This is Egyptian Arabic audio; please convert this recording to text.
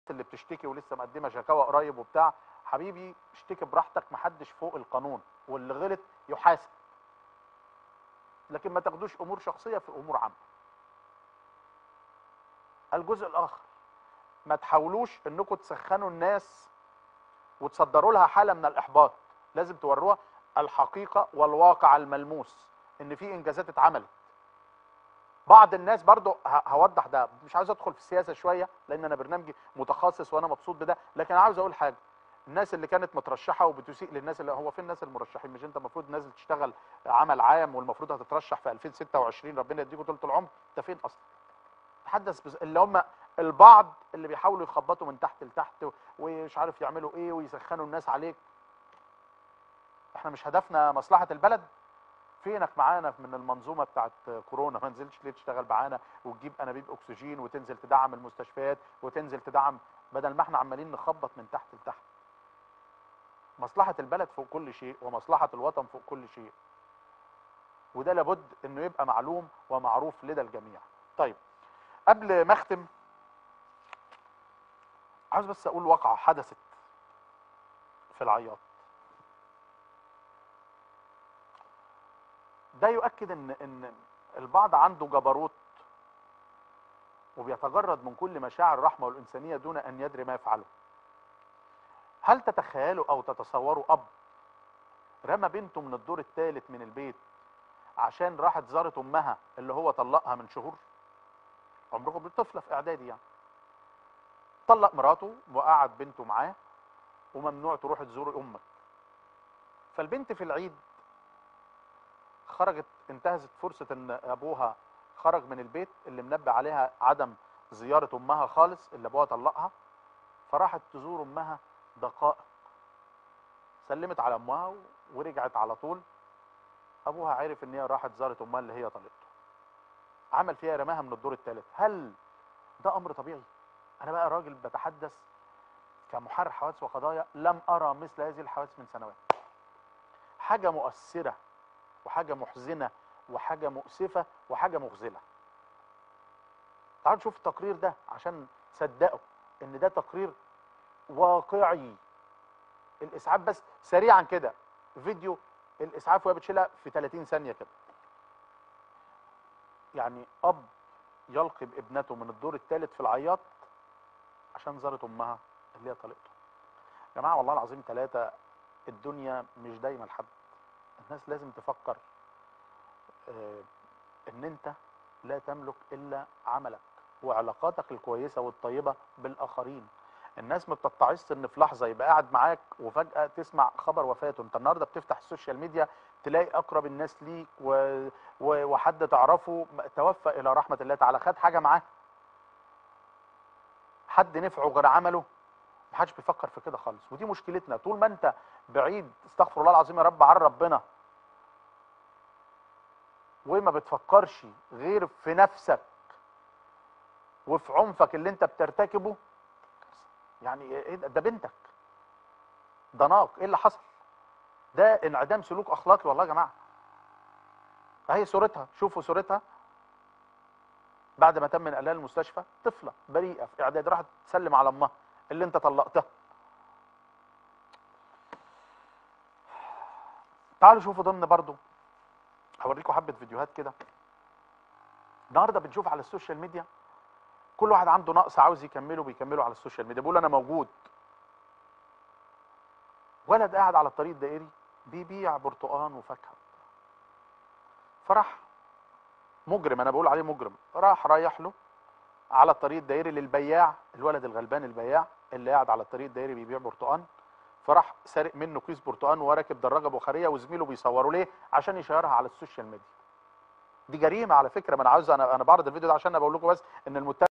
اللي بتشتكي ولسه مقدمه شكاوى قريب وبتاع حبيبي اشتكي براحتك محدش فوق القانون واللي غلط يحاسب لكن ما تاخدوش امور شخصيه في امور عامه الجزء الاخر ما تحاولوش انكم تسخنوا الناس وتصدروا لها حاله من الاحباط لازم توروها الحقيقه والواقع الملموس ان في انجازات اتعملت بعض الناس برضو ه- هوضح ده مش عاوز ادخل في السياسه شويه لان انا برنامجي متخصص وانا مبسوط بده لكن عاوز اقول حاجه الناس اللي كانت مترشحه وبتسيء للناس اللي هو فين الناس المرشحين مش انت المفروض نازل تشتغل عمل عام والمفروض هتترشح في 2026 ربنا يديكوا طول العمر انت فين اصلا تحدث بز... اللي هم البعض اللي بيحاولوا يخبطوا من تحت لتحت ومش عارف يعملوا ايه ويسخنوا الناس عليك احنا مش هدفنا مصلحه البلد فينك معانا من المنظومه بتاعت كورونا ما نزلتش ليه تشتغل معانا وتجيب انابيب اكسجين وتنزل تدعم المستشفيات وتنزل تدعم بدل ما احنا عمالين نخبط من تحت لتحت مصلحه البلد فوق كل شيء ومصلحه الوطن فوق كل شيء وده لابد انه يبقى معلوم ومعروف لدى الجميع طيب قبل ما اختم عاوز بس اقول واقعه حدثت في العياط ده يؤكد ان ان البعض عنده جبروت وبيتجرد من كل مشاعر الرحمه والانسانيه دون ان يدري ما يفعله هل تتخيلوا او تتصوروا اب رمى بنته من الدور الثالث من البيت عشان راحت زارت امها اللي هو طلقها من شهور عمركم طفله في اعدادي يعني طلق مراته وقعد بنته معاه وممنوع تروح تزور امك فالبنت في العيد خرجت انتهزت فرصه ان ابوها خرج من البيت اللي منبه عليها عدم زياره امها خالص اللي ابوها طلقها فراحت تزور امها دقائق سلمت على امها ورجعت على طول ابوها عرف ان هي راحت زارت امها اللي هي طلقته عمل فيها رماها من الدور الثالث هل ده امر طبيعي انا بقى راجل بتحدث كمحرر حوادث وقضايا لم ارى مثل هذه الحوادث من سنوات حاجه مؤثره وحاجه محزنه وحاجه مؤسفه وحاجه مخزله تعالوا نشوف التقرير ده عشان تصدقوا ان ده تقرير واقعي الاسعاف بس سريعا كده فيديو الاسعاف وهي بتشيلها في 30 ثانيه كده يعني اب يلقي بابنته من الدور الثالث في العياط عشان زارت امها اللي هي طلقته يا جماعه والله العظيم ثلاثه الدنيا مش دايما لحد الناس لازم تفكر آه، ان انت لا تملك الا عملك وعلاقاتك الكويسه والطيبه بالاخرين الناس ما بتتعظش ان في لحظه يبقى قاعد معاك وفجاه تسمع خبر وفاته انت النهارده بتفتح السوشيال ميديا تلاقي اقرب الناس ليك و... و... وحد تعرفه توفى الى رحمه الله تعالى خد حاجه معاه حد نفعه غير عمله محدش بيفكر في كده خالص ودي مشكلتنا طول ما انت بعيد استغفر الله العظيم يا رب عن ربنا وما بتفكرش غير في نفسك وفي عنفك اللي انت بترتكبه يعني ايه ده ده بنتك ده ناق ايه اللي حصل ده انعدام سلوك اخلاقي والله يا جماعه اهي صورتها شوفوا صورتها بعد ما تم نقلها المستشفى طفله بريئه في اعداد راحت تسلم على امها اللي انت طلقتها تعالوا شوفوا ضمن برضو هوريكم حبه فيديوهات كده النهارده بنشوف على السوشيال ميديا كل واحد عنده نقص عاوز يكمله بيكمله على السوشيال ميديا بيقول انا موجود ولد قاعد على الطريق الدائري بيبيع برتقان وفاكهه فراح مجرم انا بقول عليه مجرم راح رايح له على الطريق الدائري للبياع الولد الغلبان البياع اللي قاعد على الطريق الدائري بيبيع برتقان فراح سارق منه كيس برتقان وراكب دراجه بخاريه وزميله بيصوروا ليه عشان يشيرها على السوشيال ميديا دي جريمه على فكره ما انا عاوز انا انا بعرض الفيديو ده عشان انا بقول لكم بس ان المتهم